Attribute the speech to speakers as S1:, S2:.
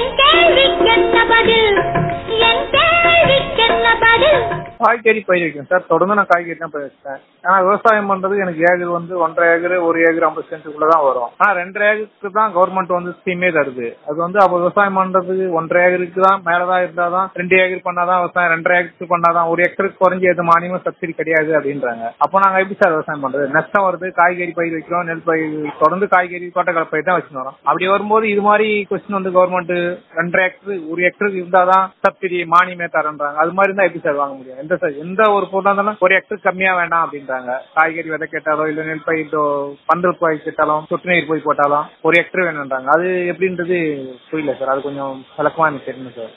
S1: என் கேள்விக்கென்ன பதில் என் கேள்விக்கென்ன பதில்
S2: காய்கறி பயிர் வைக்கணும் சார் தொடர்ந்து நான் காய்கறி தான் பயிர் வச்சேன் ஆனா விவசாயம் பண்றது எனக்கு ஏக்கர் வந்து ஒன்றரை ஏக்கர் ஒரு ஏக்கர் ஐம்பது சென்ட்டுக்குள்ள தான் வரும் ஆனா ரெண்டரை ஏக்கருக்கு தான் கவர்மெண்ட் வந்து ஸ்கீமே தருது அது வந்து அப்ப விவசாயம் பண்றதுக்கு ஒன்றரை ஏக்கருக்கு தான் மேலதான் இருந்தாதான் ரெண்டு ஏக்கர் பண்ணாதான் விவசாயம் ரெண்டரை ஏக்கருக்கு பண்ணாதான் ஒரு ஏக்கருக்கு குறைஞ்ச எது மானியமும் சப்சிடி கிடையாது அப்படின்றாங்க அப்போ நாங்க எப்படி சார் விவசாயம் பண்றது நஷ்டம் வருது காய்கறி பயிர் வைக்கிறோம் நெல் பயிர் தொடர்ந்து காய்கறி தோட்டக்கலை பயிர் தான் வச்சுன்னு வரோம் அப்படி வரும்போது இது மாதிரி கொஸ்டின் வந்து கவர்மெண்ட் ரெண்டரை ஏக்கர் ஒரு ஏக்கருக்கு இருந்தாதான் சப்சிடி மானியமே தரன்றாங்க அது மாதிரி இருந்தா எப்படி சார் வாங்க முடியும் எந்த சார் எந்த ஒரு பொருளா இருந்தாலும் ஒரு ஏக்கர் கம்மியா வேண்டாம் அப்படின்றாங்க காய்கறி விதை கேட்டாலோ இல்ல நெல் பயிர் பந்தல் பயிர் கேட்டாலும் சொட்டு நீர் போய் போட்டாலும் ஒரு ஏக்கர் வேணுன்றாங்க அது எப்படின்றது புரியல சார் அது கொஞ்சம் விளக்கமா எனக்கு தெரியணும் சார்